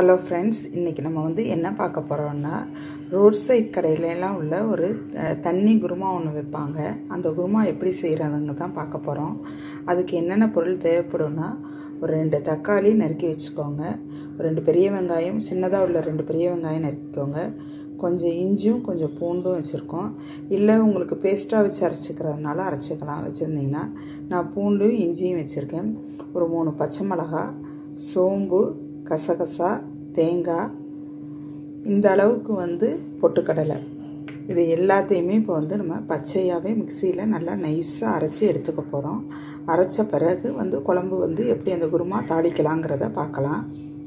hello friends இன்றைக்கி நம்ம வந்து என்ன பார்க்க போகிறோம்னா ரோட் சைட் கடையிலலாம் உள்ள ஒரு அஹ், தண்ணி குருமா ஒன்று வைப்பாங்க அந்த குருமா எப்படி செய்கிறதுங்க தான் பார்க்க போகிறோம் அதுக்கு என்னென்ன பொருள் தேவைப்படும்னா ஒரு ரெண்டு தக்காளி நறுக்கி வச்சுக்கோங்க ஒரு ரெண்டு பெரிய வெங்காயம் சின்னதாக உள்ள ரெண்டு பெரிய வெங்காயம் நறுக்கிக்கோங்க கொஞ்சம் இஞ்சியும் கொஞ்சம் பூண்டும் வச்சுருக்கோம் இல்லை உங்களுக்கு பேஸ்ட்டாக வச்சு அரைச்சிக்கிறதுனால அரைச்சிக்கலாம் வச்சுருந்தீங்கன்னா நான் பூண்டும் இஞ்சியும் வச்சுருக்கேன் ஒரு மூணு பச்சை மிளகாய் சோம்பு கசகசா தேங்காய் இந்த அளவுக்கு வந்து பொட்டுக்கடலை இது எல்லாத்தையுமே இப்போ வந்து நம்ம பச்சையாகவே மிக்சியில் நல்லா நைஸாக அரைச்சி எடுத்துக்க போகிறோம் அரைச்ச பிறகு வந்து குழம்பு வந்து எப்படி அந்த குருமா தாளிக்கலாங்கிறத பார்க்கலாம்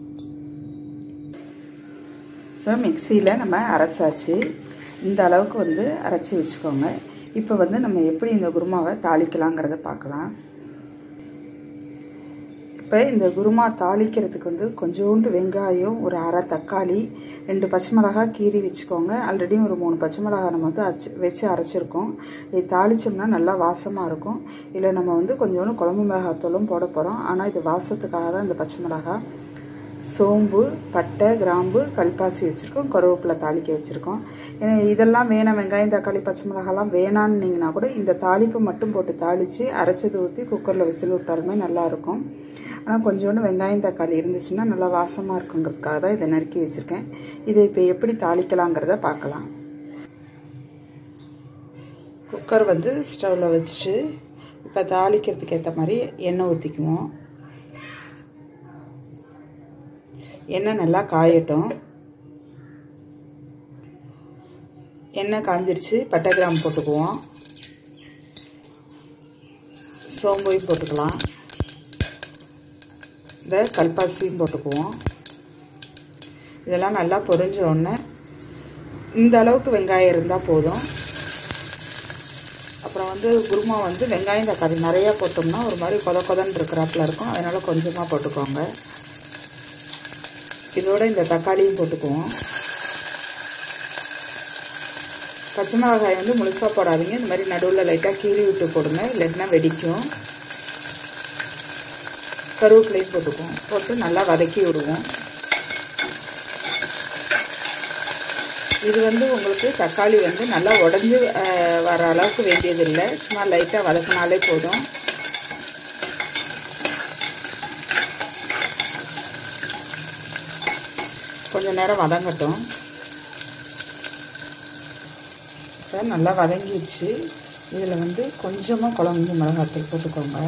இப்போ மிக்சியில் நம்ம அரைச்சாச்சு இந்த அளவுக்கு வந்து அரைச்சி வச்சுக்கோங்க இப்போ வந்து நம்ம எப்படி இந்த குருமாவை தாளிக்கலாங்கிறத பார்க்கலாம் இப்போ இந்த குருமா தாளிக்கிறதுக்கு வந்து கொஞ்சோண்டு வெங்காயம் ஒரு அரை தக்காளி ரெண்டு பச்சை மிளகாய் கீறி வச்சுக்கோங்க ஆல்ரெடி ஒரு மூணு பச்சை மிளகாய் நம்ம வந்து அச்சு வச்சு அரைச்சிருக்கோம் இது தாளித்தோம்னா நல்லா வாசமாக இருக்கும் இல்லை நம்ம வந்து கொஞ்சோண்டு குழம்பு மிளகாத்தூளும் போட போகிறோம் ஆனால் இது வாசத்துக்காக தான் இந்த பச்சை மிளகாய் சோம்பு பட்டை கிராம்பு கல்பாசி வச்சுருக்கோம் கருவேப்பிலை தாளிக்க வச்சுருக்கோம் ஏன்னா இதெல்லாம் வேணாம் வெங்காயம் தக்காளி பச்சை மிளகாலாம் வேணான்னிங்கன்னா கூட இந்த தாளிப்பு மட்டும் போட்டு தாளித்து அரைச்சது ஊற்றி குக்கரில் விசில் விட்டாலுமே நல்லாயிருக்கும் ஆனால் கொஞ்சோண்டு வெங்காயம் தக்காளி இருந்துச்சுன்னா நல்லா வாசமாக இருக்குங்கிறதுக்காக தான் இதை நறுக்கி வச்சுருக்கேன் இதை இப்போ எப்படி தாளிக்கலாங்கிறத பார்க்கலாம் குக்கர் வந்து ஸ்டவ்வில் வச்சுட்டு இப்போ தாளிக்கிறதுக்கு ஏற்ற மாதிரி எண்ணெய் ஊற்றிக்குவோம் எண்ணெய் நல்லா காயட்டும் எண்ணெய் காஞ்சிருச்சு பட்டை கிராம் போட்டுக்குவோம் சோம்பையும் போட்டுக்கலாம் இந்த கல்பாசியும் போட்டுக்குவோம் இதெல்லாம் நல்லா பொரிஞ்ச உடனே இந்த அளவுக்கு வெங்காயம் இருந்தால் போதும் அப்புறம் வந்து குருமா வந்து வெங்காயம் தக்காளி நிறையா போட்டோம்னா ஒரு மாதிரி கொத கொதன்னு இருக்கிறாப்புல இருக்கும் அதனால் கொஞ்சமாக போட்டுக்கோங்க இதோட இந்த தக்காளியும் போட்டுக்குவோம் பச்சை மிளகாய் வந்து முழுசாக போடாதீங்க இந்த மாதிரி நடுவில் லைட்டாக கீறி விட்டு போடுங்க இல்லைன்னா வெடிக்கும் கருவேப்பிலையும் போட்டுக்குவோம் போட்டு நல்லா வதக்கி விடுவோம் இது வந்து உங்களுக்கு தக்காளி வந்து நல்லா உடஞ்சி வர அளவுக்கு வேண்டியதில்லை சும்மா லைட்டாக வதக்கினாலே போதும் கொஞ்சம் நேரம் வதங்கட்டும் இப்போ நல்லா வதங்கிடுச்சு இதில் வந்து கொஞ்சமாக குழம்பு மிளகாத்தூள் போட்டுக்கோங்க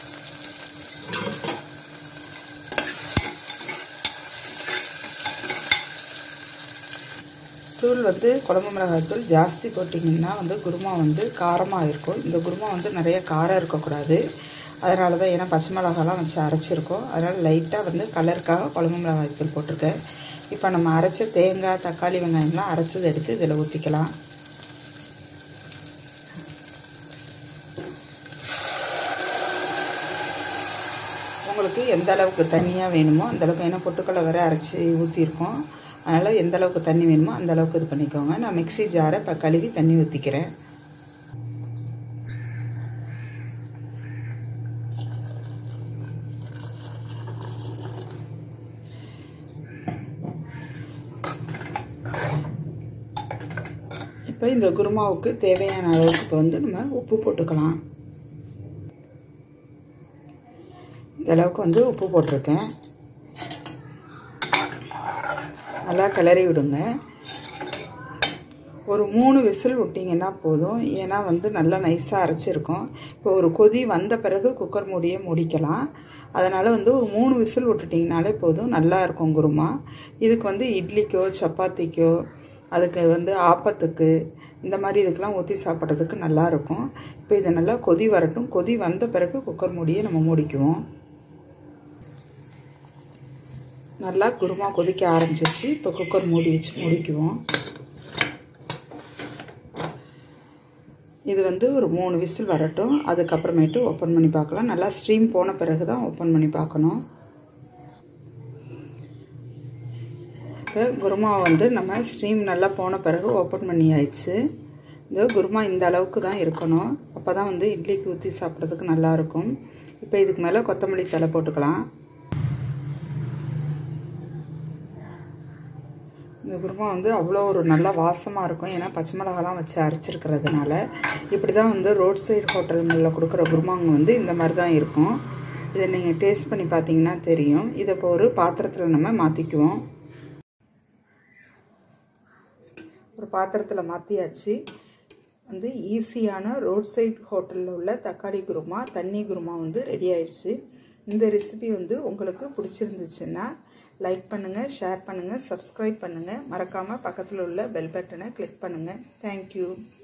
தூள் வந்து குழம்பு மிளகாய் தூள் ஜாஸ்தி போட்டிங்கன்னா வந்து குருமா வந்து காரமாக இருக்கும் இந்த குருமா வந்து நிறைய காரம் இருக்கக்கூடாது அதனால தான் ஏன்னா பச்சை மிளகாலாம் வச்சு அரைச்சிருக்கோம் அதனால் லைட்டாக வந்து கலருக்காக குழம்பு மிளகாய் தூள் போட்டிருக்கேன் இப்போ நம்ம அரைச்ச தேங்காய் தக்காளி வெங்காயம்லாம் அரைச்சது எடுத்து இதில் ஊற்றிக்கலாம் உங்களுக்கு எந்த அளவுக்கு தண்ணியாக வேணுமோ அந்த அளவுக்கு ஏன்னா பொட்டுக்கடலை வேற அரைச்சி ஊற்றிருக்கோம் அதனால் எந்த அளவுக்கு தண்ணி வேணுமோ அந்த அளவுக்கு இது பண்ணிக்கோங்க நான் மிக்சி ஜாரை இப்போ கழுவி தண்ணி ஊற்றிக்கிறேன் இப்போ இந்த குருமாவுக்கு தேவையான அளவுக்கு இப்போ வந்து நம்ம உப்பு போட்டுக்கலாம் இந்த அளவுக்கு வந்து உப்பு போட்டிருக்கேன் நல்லா கிளறி விடுங்க ஒரு மூணு விசில் விட்டிங்கன்னா போதும் ஏன்னா வந்து நல்லா நைஸாக அரைச்சிருக்கோம் இப்போ ஒரு கொதி வந்த பிறகு குக்கர் மூடியை முடிக்கலாம் அதனால் வந்து ஒரு மூணு விசில் விட்டுட்டிங்கனாலே போதும் நல்லா இருக்கும் குருமா இதுக்கு வந்து இட்லிக்கோ சப்பாத்திக்கோ அதுக்கு வந்து ஆப்பத்துக்கு இந்த மாதிரி இதுக்கெலாம் ஊற்றி சாப்பிட்றதுக்கு நல்லாயிருக்கும் இப்போ இதை நல்லா கொதி வரட்டும் கொதி வந்த பிறகு குக்கர் மூடியை நம்ம மூடிக்குவோம் நல்லா குருமா கொதிக்க ஆரம்பிச்சிருச்சு இப்போ குக்கர் மூடி வச்சு முடிக்குவோம் இது வந்து ஒரு மூணு விசில் வரட்டும் அதுக்கப்புறமேட்டு ஓப்பன் பண்ணி பார்க்கலாம் நல்லா ஸ்ட்ரீம் போன பிறகு தான் ஓப்பன் பண்ணி பார்க்கணும் இப்போ குருமா வந்து நம்ம ஸ்ட்ரீம் நல்லா போன பிறகு ஓப்பன் பண்ணி ஆயிடுச்சு இந்த குருமா இந்த அளவுக்கு தான் இருக்கணும் அப்போ தான் வந்து இட்லிக்கு ஊற்றி சாப்பிட்றதுக்கு நல்லாயிருக்கும் இப்போ இதுக்கு மேலே கொத்தமல்லி தலை போட்டுக்கலாம் இந்த குருமா வந்து அவ்வளோ ஒரு நல்ல வாசமாக இருக்கும் ஏன்னா பச்சை மிளகாலாம் வச்சு அரைச்சிருக்கிறதுனால இப்படி தான் வந்து ரோட் சைடு ஹோட்டல்களில் கொடுக்குற குருமாங்க வந்து இந்த மாதிரி தான் இருக்கும் இதை நீங்கள் டேஸ்ட் பண்ணி பார்த்தீங்கன்னா தெரியும் இதை இப்போ ஒரு பாத்திரத்தில் நம்ம மாற்றிக்குவோம் ஒரு பாத்திரத்தில் மாற்றியாச்சு வந்து ஈஸியான ரோட் சைட் ஹோட்டலில் உள்ள தக்காளி குருமா தண்ணி குருமா வந்து ரெடி ஆயிடுச்சு இந்த ரெசிபி வந்து உங்களுக்கு பிடிச்சிருந்துச்சுன்னா லைக் பண்ணுங்கள் ஷேர் பண்ணுங்கள் சப்ஸ்கிரைப் பண்ணுங்கள் மறக்காமல் பக்கத்தில் உள்ள பெல் பட்டனை கிளிக் பண்ணுங்கள் தேங்க்யூ